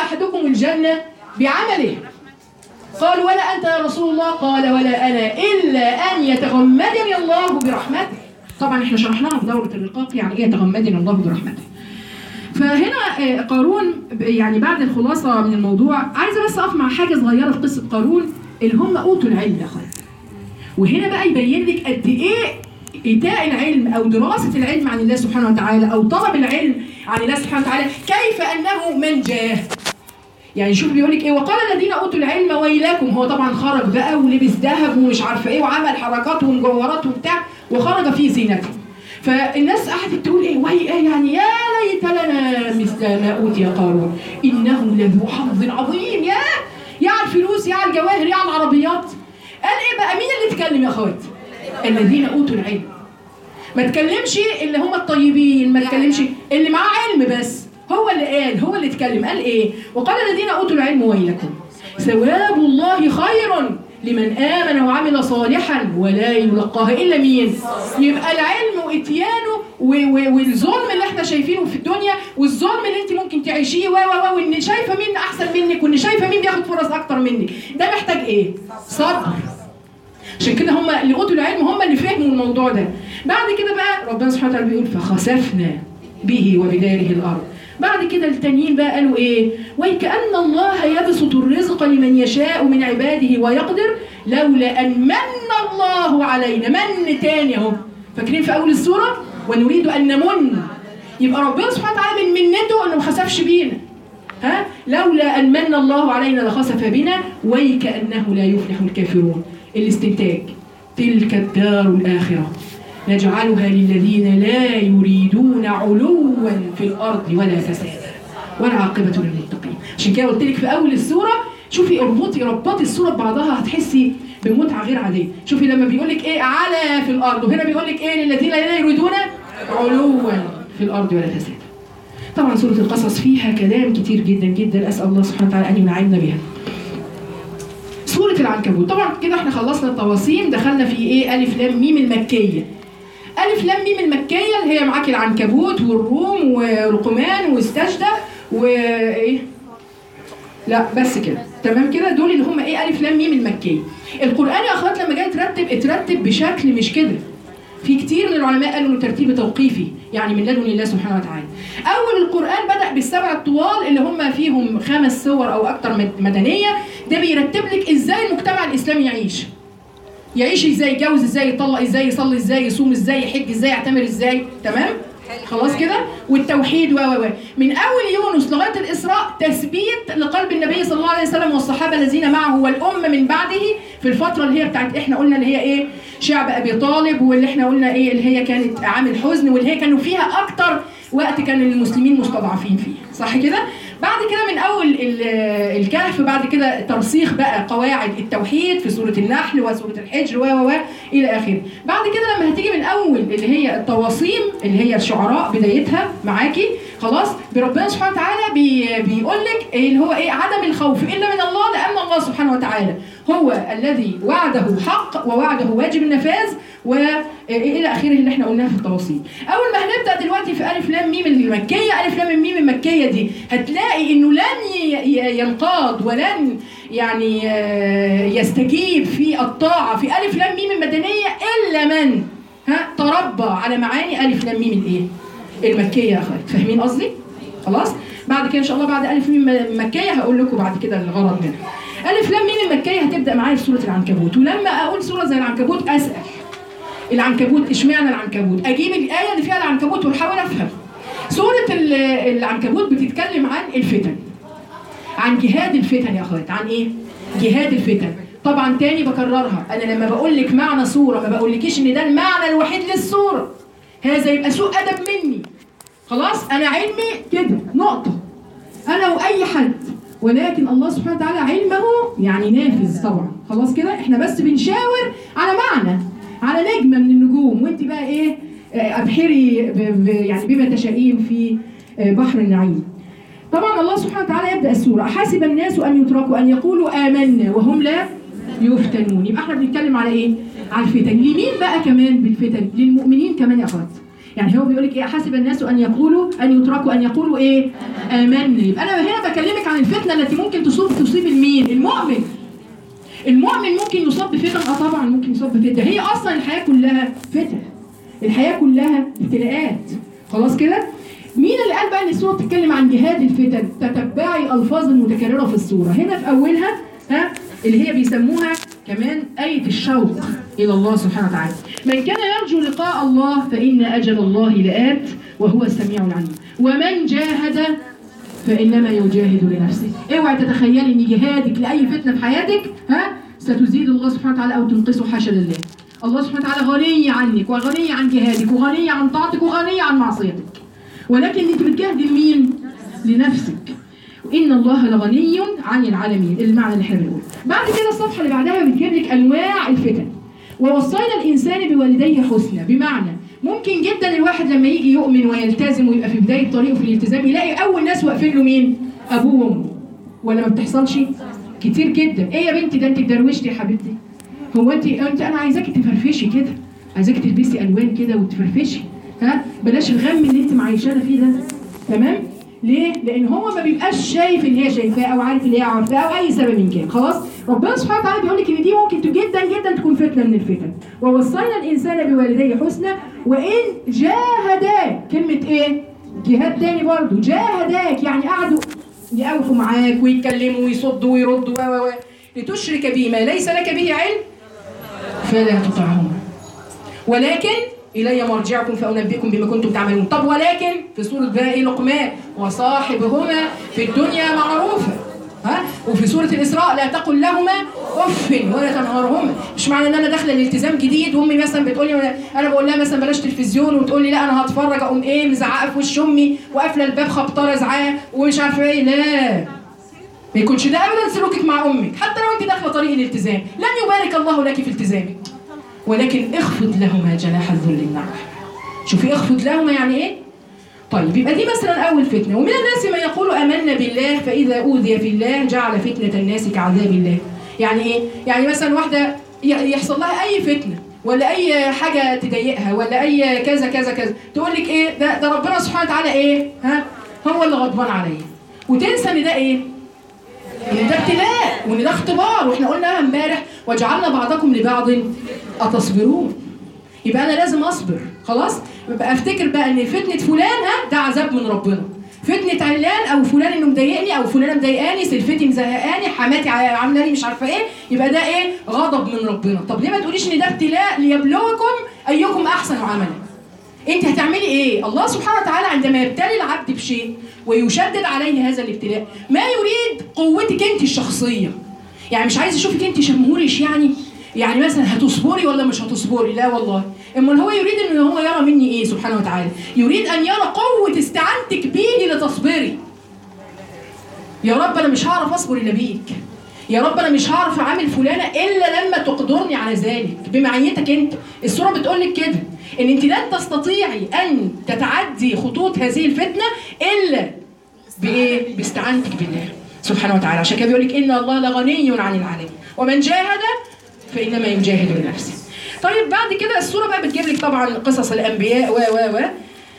احدكم الجنه بعمله قال ولا انت يا رسول الله قال ولا انا الا ان يتغمدني الله برحمته طبعا احنا شرحناها في دوره الرقاق يعني ايه يتغمدني الله برحمته فهنا آه، قارون ب- يعني بعد الخلاصه من الموضوع عايزه بس اقف مع حاجه صغيره في قصه قارون اللي هم اوتوا العلم يا اخويا وهنا بقى يبين لك قد ايه ايتاء العلم او دراسه العلم عن الله سبحانه وتعالى او طلب العلم عن الله سبحانه وتعالى كيف انه من جاه يعني شوف بيقول لك ايه وقال الذين اوتوا العلم ويلكم هو طبعا خرج بقى ولبس ذهب ومش عارفه ايه وعمل حركات ومجوهرات وبتاع وخرج في زينته فالناس قعدت تقول ايه وهي ايه يعني يا ليت لنا مثل ما اوتي قارون انه لذو حظ عظيم يا يا على الفلوس يا على الجواهر يا على العربيات قال ايه بقى مين اللي اتكلم يا اخوات الذين اوتوا العلم ما تكلمش اللي هم الطيبين ما تكلمش اللي معاه علم بس هو اللي قال هو اللي اتكلم قال ايه وقال الذين اوتوا العلم ويلكم ثواب الله خير لمن امن وعمل صالحا ولا يلقاها الا مين يبقى العلم واتيانه و- و- والظلم اللي احنا شايفينه في الدنيا والظلم اللي انت ممكن تعيشيه و و و وان شايفه مين احسن منك وان شايفه مين بياخد فرص اكتر منك ده محتاج ايه صبر عشان كده هم اللي اوتوا العلم هم اللي فهموا الموضوع ده بعد كده بقى ربنا سبحانه وتعالى بيقول فخسفنا به وبداره الارض بعد كده التانيين بقى قالوا ايه وكأن الله يبسط الرزق لمن يشاء من عباده ويقدر لولا ان من الله علينا من تاني اهو فاكرين في اول السوره ونريد ان نمن يبقى ربنا سبحانه وتعالى من منته انه ما خسفش بينا ها لولا ان من الله علينا لخسف بنا ويكأنه لا يفلح الكافرون الاستنتاج تلك الدار الآخرة نجعلها للذين لا يريدون علوا في الأرض ولا فسادا والعاقبة للمتقين عشان كده قلت لك في أول السورة شوفي اربطي ربطي السورة ببعضها هتحسي بمتعة غير عادية شوفي لما بيقول لك ايه على في الأرض وهنا بيقول لك ايه للذين لا يريدون علوا في الأرض ولا فسادا طبعا سورة القصص فيها كلام كتير جدا جدا أسأل الله سبحانه وتعالى أن ينعمنا بها سورة العنكبوت طبعا كده احنا خلصنا الطواسيم دخلنا في ايه ألف لام ميم المكية ألف لام ميم المكية اللي هي معاكي العنكبوت والروم ورقمان واستجدة وايه لا بس كده تمام كده دول اللي هم ايه ألف لام ميم المكية القرآن يا أخوات لما جاي يترتب اترتب بشكل مش كده في كتير من العلماء قالوا انه ترتيب توقيفي يعني من لدن الله سبحانه وتعالى. اول القران بدا بالسبع الطوال اللي هم فيهم خمس سور او اكتر مد- مدنيه ده بيرتب لك ازاي المجتمع الاسلامي يعيش. يعيش ازاي يتجوز ازاي يطلق ازاي يصلي ازاي يصوم ازاي يحج ازاي يعتمر ازاي تمام خلاص كده والتوحيد و و و من اول يونس لغايه الاسراء تثبيت لقلب النبي صلى الله عليه وسلم والصحابه الذين معه والامه من بعده في الفتره اللي هي بتاعت احنا قلنا اللي هي ايه شعب ابي طالب واللي احنا قلنا ايه اللي هي كانت عامل حزن واللي هي كانوا فيها اكتر وقت كان المسلمين مستضعفين فيه صح كده بعد كده من اول ال- الكهف بعد كده ترسيخ بقى قواعد التوحيد في سوره النحل وسوره الحجر و و و الى اخره بعد كده لما هتيجي من اول اللي هي الطواسيم اللي هي الشعراء بدايتها معاكي خلاص بربنا سبحانه وتعالى بي بيقول لك اللي هو ايه عدم الخوف الا من الله لان الله سبحانه وتعالى هو الذي وعده حق ووعده واجب النفاذ والى اخره اللي احنا قلناها في التواصيل. اول ما هنبدا دلوقتي في الف لام ميم المكيه، الف لام ميم المكيه دي هتلاقي انه لن ي- ي- ينقاد ولن يعني آه، يستجيب في الطاعه في الف لام ميم المدنيه الا من ها تربى على معاني الف لام ميم الايه؟ المكيه يا اخوات، فاهمين قصدي؟ خلاص؟ بعد كده ان شاء الله بعد الف ميم مكيه هقول لكم بعد كده الغرض منها. الف لام ميم المكيه هتبدا معايا في سوره العنكبوت ولما اقول سوره زي العنكبوت اسال العنكبوت اشمعنى العنكبوت؟ اجيب الايه اللي فيها العنكبوت واحاول افهم. سوره ال- العنكبوت بتتكلم عن الفتن. عن جهاد الفتن يا اخوات، عن ايه؟ جهاد الفتن. طبعا تاني بكررها انا لما بقول لك معنى سوره ما بقولكيش ان ده المعنى الوحيد للسوره. هذا يبقى سوء ادب مني. خلاص انا علمي كده نقطه. انا واي حد ولكن الله سبحانه وتعالى علمه يعني نافذ طبعا خلاص كده احنا بس بنشاور على معنى على نجمه من النجوم وانت بقى ايه آه، ابحري ب- ب- يعني بما تشائين في آه، بحر النعيم طبعا الله سبحانه وتعالى يبدا السوره حسب الناس ان يتركوا ان يقولوا امنا وهم لا يفتنون يبقى احنا بنتكلم على ايه على الفتن لمين بقى كمان بالفتن للمؤمنين كمان يا اخوات يعني هو بيقول لك ايه حسب الناس ان يقولوا ان يتركوا ان يقولوا ايه امنا يبقى انا هنا بكلمك عن الفتنه التي ممكن تصيب تصيب المين المؤمن المؤمن ممكن يصاب بفتن اه طبعا ممكن يصاب بفتن هي اصلا الحياه كلها فتن الحياه كلها ابتلاءات خلاص كده مين اللي قال بقى ان السوره بتتكلم عن جهاد الفتن تتبعي الفاظ المتكرره في السوره هنا في اولها ها اللي هي بيسموها كمان آية الشوق إلى الله سبحانه وتعالى من كان يرجو لقاء الله فإن أجل الله لآت وهو السميع العليم ومن جاهد فإنما يجاهد لنفسه اوعي تتخيلي ان جهادك لأي فتنة في حياتك ها ستزيد الله سبحانه وتعالى أو تنقصه حاشا لله الله سبحانه وتعالى غني عنك وغني عن جهادك وغني عن طاعتك وغني عن معصيتك ولكن انت بتجاهدي لمين؟ لنفسك إن الله لغني عن العالمين المعنى اللي احنا بنقوله بعد كده الصفحة اللي بعدها بتجيب لك أنواع الفتن ووصينا الإنسان بوالديه حسنى بمعنى ممكن جدا الواحد لما يجي يؤمن ويلتزم ويبقى في بداية طريقه في الالتزام يلاقي أول ناس واقفين له مين؟ أبوه وأمه ولا ما بتحصلش؟ كتير جدا إيه يا بنتي ده أنت اتدروشتي يا حبيبتي هو أنت أنت أنا عايزاكي تفرفشي كده عايزاكي تلبسي ألوان كده وتفرفشي ها بلاش الغم اللي أنت معيشانا فيه ده تمام؟ ليه؟ لأن هو ما بيبقاش شايف اللي هي شايفاه أو عارف اللي هي عارفاه أو أي سبب من كان، خلاص؟ ربنا سبحانه وتعالى بيقول لك إن دي ممكن جدا جدا تكون فتنة من الفتن، ووصينا الإنسان بوالديه حسنى وإن جاهداك، كلمة إيه؟ جهاد تاني برضه، جاهداك يعني قعدوا يقفوا معاك ويتكلموا ويصدوا ويردوا و و و لتشرك بي ما ليس لك به علم فلا تطعهما ولكن إلي مرجعكم فأنبئكم بما كنتم تعملون طب ولكن في سورة بقى إيه لقمان وصاحبهما في الدنيا معروفة ها وفي سورة الإسراء لا تقل لهما أف ولا تنهرهما مش معنى إن أنا داخلة الالتزام جديد وأمي مثلا بتقول لي أنا بقول لها مثلا بلاش تلفزيون وتقول لي لا أنا هتفرج أقوم إيه مزعقة في وش أمي وقافلة الباب خبطانة زعاق ومش عارفة إيه لا ما يكونش ده ابدا سلوكك مع امك حتى لو انت داخله طريق الالتزام لن يبارك الله لك في التزامك ولكن اخفض لهما جناح الذل النار شوفي اخفض لهما يعني ايه طيب يبقى دي مثلا اول فتنه ومن الناس من يقول امنا بالله فاذا اوذي في الله جعل فتنه الناس كعذاب الله يعني ايه يعني مثلا واحده ي- يحصل لها اي فتنه ولا اي حاجه تضايقها ولا اي كذا كذا كذا تقول لك ايه ده ده ربنا سبحانه وتعالى ايه ها هو اللي غضبان عليا وتنسى ان ده ايه ان ده ابتلاء وان ده اختبار واحنا قلنا امبارح وجعلنا بعضكم لبعض اتصبرون يبقى انا لازم اصبر خلاص يبقى افتكر بقى ان فتنه فلان ها ده عذاب من ربنا فتنه علان او فلان انه مضايقني او فلانه مضايقاني سلفتي مزهقاني حماتي ع- عامله لي مش عارفه ايه يبقى ده ايه غضب من ربنا طب ليه ما تقوليش ان ده ابتلاء ليبلوكم ايكم احسن عملا انت هتعملي ايه الله سبحانه وتعالى عندما يبتلي العبد بشيء ويشدد عليه هذا الابتلاء ما يريد قوتك انت الشخصيه يعني مش عايز يشوفك انت شمهورش يعني يعني مثلا هتصبري ولا مش هتصبري لا والله امال هو يريد ان هو يرى مني ايه سبحانه وتعالى يريد ان يرى قوه استعانتك بيه لتصبري يا رب انا مش هعرف اصبر الا بيك يا رب انا مش هعرف اعامل فلانه الا لما تقدرني على ذلك بمعيتك انت السوره بتقول لك كده ان انت لن تستطيعي ان تتعدي خطوط هذه الفتنه الا بايه باستعانتك بالله سبحانه وتعالى عشان كده بيقول لك ان الله لغني عن العالمين ومن جاهد فانما يجاهد لنفسه طيب بعد كده السوره بقى بتجيب لك طبعا قصص الانبياء و و و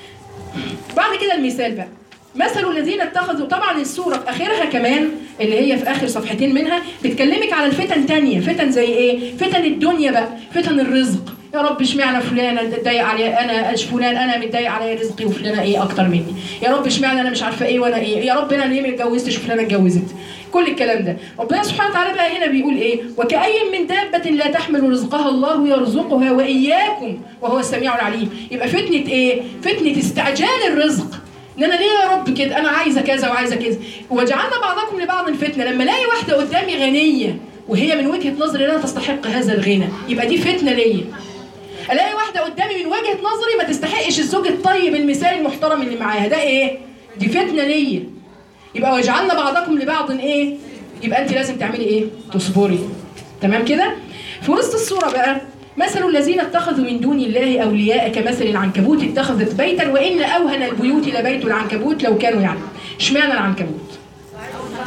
بعد كده المثال بقى مثل الذين اتخذوا طبعا السوره في اخرها كمان اللي هي في اخر صفحتين منها بتكلمك على الفتن تانية فتن زي ايه فتن الدنيا بقى فتن الرزق يا رب اشمعنى فلانه اتضايق عليا انا اش فلان انا متضايق عليا رزقي وفلانه ايه اكتر مني يا رب اشمعنى انا مش عارفه ايه وانا ايه يا رب انا ليه ما اتجوزتش وفلانه اتجوزت كل الكلام ده ربنا سبحانه وتعالى بقى هنا بيقول ايه وكأي من دابة لا تحمل رزقها الله يرزقها وإياكم وهو السميع العليم يبقى فتنة ايه فتنة استعجال الرزق ان انا ليه يا رب كده انا عايزه كذا وعايزه كذا وجعلنا بعضكم لبعض فتنه لما الاقي واحده قدامي غنيه وهي من وجهه نظري لا تستحق هذا الغنى يبقى دي فتنه ليا الاقي واحده قدامي من وجهه نظري ما تستحقش الزوج الطيب المثالي المحترم اللي معاها ده ايه دي فتنه ليا يبقى وجعلنا بعضكم لبعض ايه يبقى انت لازم تعملي ايه تصبري تمام كده في وسط الصوره بقى مثل الذين اتخذوا من دون الله اولياء كمثل العنكبوت اتخذت بيتا وان اوهن البيوت لبيت العنكبوت لو كانوا يعلمون اشمعنى العنكبوت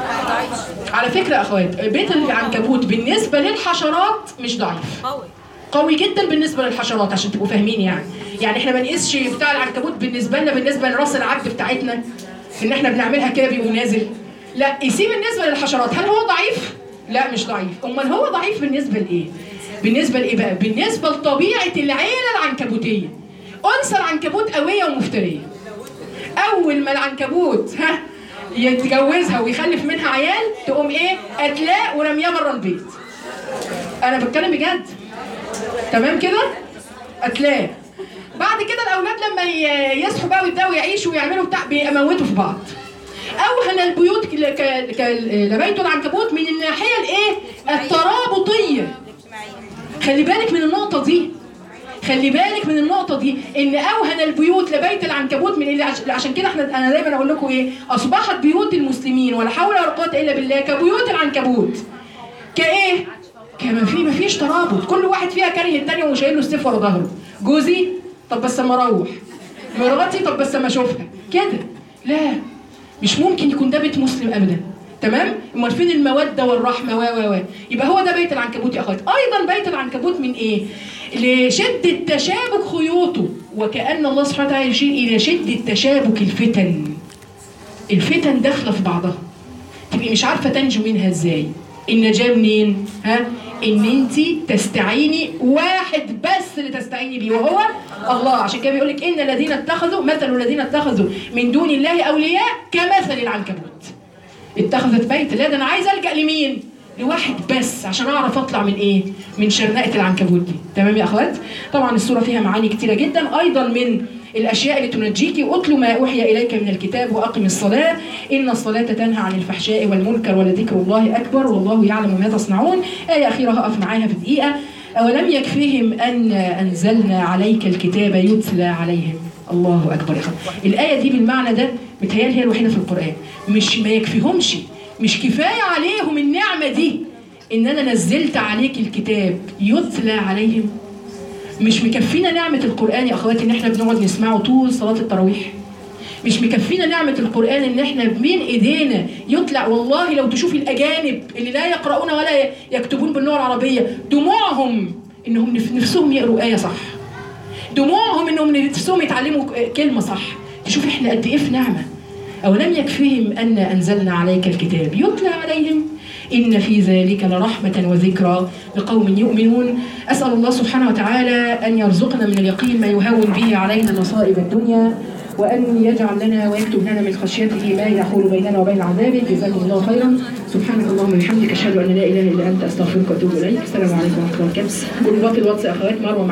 على فكره يا اخوات بيت العنكبوت بالنسبه للحشرات مش ضعيف قوي قوي جدا بالنسبه للحشرات عشان تبقوا فاهمين يعني يعني احنا ما نقيسش بتاع العنكبوت بالنسبه لنا بالنسبه لراس العبد بتاعتنا ان احنا بنعملها كده بيقوم نازل لا قيسيه بالنسبه للحشرات هل هو ضعيف لا مش ضعيف امال هو ضعيف بالنسبه لايه بالنسبه لايه بقى بالنسبه لطبيعه العيله العنكبوتيه انثى العنكبوت قويه ومفتريه اول ما العنكبوت ها يتجوزها ويخلف منها عيال تقوم ايه قتلاه ورمياه بره البيت انا بتكلم بجد تمام كده قتلاه بعد كده الاولاد لما ي- يصحوا بقى ويبداوا يعيشوا ويعملوا بتاع بيموتوا في بعض اوهن البيوت ك- ك- ك- لبيت العنكبوت من الناحيه الايه الترابطيه خلي بالك من النقطه دي خلي بالك من النقطة دي إن أوهن البيوت لبيت العنكبوت من اللي عش... عشان كده احنا أنا دايما أقول لكم إيه أصبحت بيوت المسلمين ولا حول ولا قوة إلا بالله كبيوت العنكبوت كإيه؟ كما في مفيش ترابط كل واحد فيها كاره التاني وشايل له السيف ورا ظهره جوزي طب بس اما اروح مراتي طب بس اما اشوفها كده لا مش ممكن يكون ده بيت مسلم ابدا تمام امال فين الموده والرحمه و و و يبقى هو ده بيت العنكبوت يا اخوات ايضا بيت العنكبوت من ايه لشده تشابك خيوطه وكان الله سبحانه وتعالى يشير الى شده تشابك الفتن الفتن داخله في بعضها تبقي مش عارفه تنجو منها ازاي النجاه منين ها ان انت تستعيني واحد بس اللي تستعيني بيه وهو الله عشان كده بيقول لك ان الذين اتخذوا مثل الذين اتخذوا من دون الله اولياء كمثل العنكبوت اتخذت بيت لا ده انا عايز الجا لمين لواحد بس عشان اعرف اطلع من ايه من شرنقه العنكبوت دي تمام يا اخوات طبعا السوره فيها معاني كتيره جدا ايضا من الاشياء اللي تنجيك اتل ما اوحي اليك من الكتاب واقم الصلاه ان الصلاه تنهى عن الفحشاء والمنكر ولذكر الله اكبر والله يعلم ما تصنعون ايه اخيره هقف معاها في دقيقه اولم يكفهم ان انزلنا عليك الكتاب يتلى عليهم الله اكبر يا اخوات الايه دي بالمعنى ده متهيألي هي الوحيده في القران مش ما يكفيهمش مش كفايه عليهم النعمه دي ان انا نزلت عليك الكتاب يتلى عليهم مش مكفينا نعمة القرآن يا أخواتي إن إحنا بنقعد نسمعه طول صلاة التراويح مش مكفينا نعمة القرآن إن إحنا بين إيدينا يطلع والله لو تشوفي الأجانب اللي لا يقرؤون ولا يكتبون باللغة العربية دموعهم إنهم نف- نفسهم يقروا آية صح دموعهم إنهم نفسهم يتعلموا كلمة صح تشوفي إحنا قد إيه في نعمة أولم يكفهم أن أنزلنا عليك الكتاب يتلى عليهم إن في ذلك لرحمة وذكرى لقوم يؤمنون أسأل الله سبحانه وتعالى أن يرزقنا من اليقين ما يهون به علينا مصائب الدنيا وأن يجعل لنا ويكتب لنا من خشيته ما يحول بيننا وبين عذابه جزاكم الله خيرا سبحانك اللهم وبحمدك أشهد أن لا إله إلا أنت أستغفرك وأتوب إليك السلام عليكم ورحمة الله وبركاته جروبات الواتس يا أخوات مروة